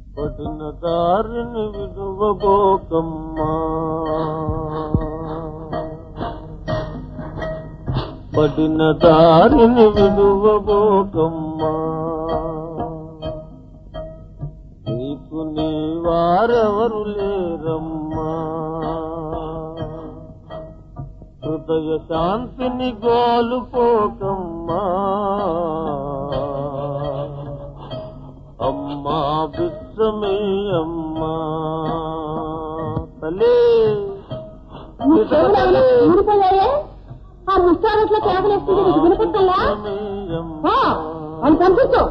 పడిన దారిని విడువబోకమ్మా పడిన దారిని విడువబోకమ్మా నీకు నీ వారెవరు లేరమ్మా హృదయ శాంతిని గోలుపోకమ్మా అమ్మా బిచ్చమే అమ్మా తల్లి చెవులు ఊడిపోయాయే ఆ ముచ్చారట్లో కేకలేస్తే నీకు వినపట్టల్లా అని పంపించు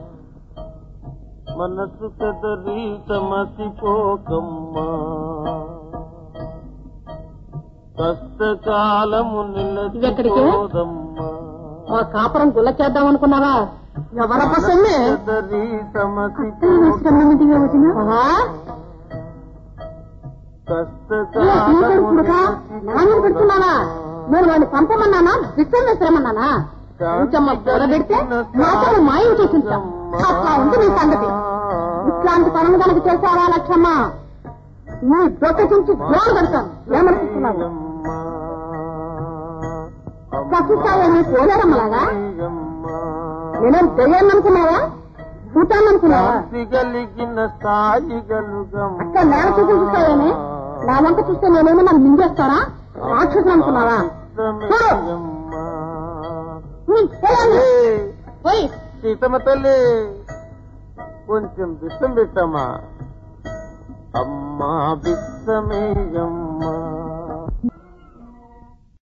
మనసు కదరి సమసిపోకమ్మా కష్టకాలము ఇదెక్కడికి? నిలచిపోదమ్మా ఆ కాపురం గుల్ల చేద్దాం అనుకున్నావా ఎవరప్ప సొమ్మె కదరి ఆహా, ఏ కష్టకాలము కొడుకుడుగా? నా మీద పెడుతున్నావా నేను వాడిని పంపమన్నానా విషయం వేసిరమన్నానా కొంచెమ్మ కూడబెడితే మాటలు మాయం చేసించా అట్లా ఉంది నీ సంగతి ఇట్లాంటి పనులు కనుక చేశావా లక్ష్మమ్మ నీ దొక్క చించి గోలు కడతాను ఏమనుకుంటున్నావు కసిస్తావని పోలేరమ్మలాగా నేనేం తెలియననుకున్నావా చూతాననుకున్నావా కలిగిన స్థాయి గలుగమ్మ అక్క నేల చూపిస్తావేమే నా వంక చూస్తే నేనేమన్నా మింగేస్తారా రాక్షసులు అనుకున్నావా ఉమ్, పోయాను. పోయి సీతమ్మ తల్లి కొంచెం బిస్సం పెట్టమ్మా అమ్మా బిස්සమేయమ్మా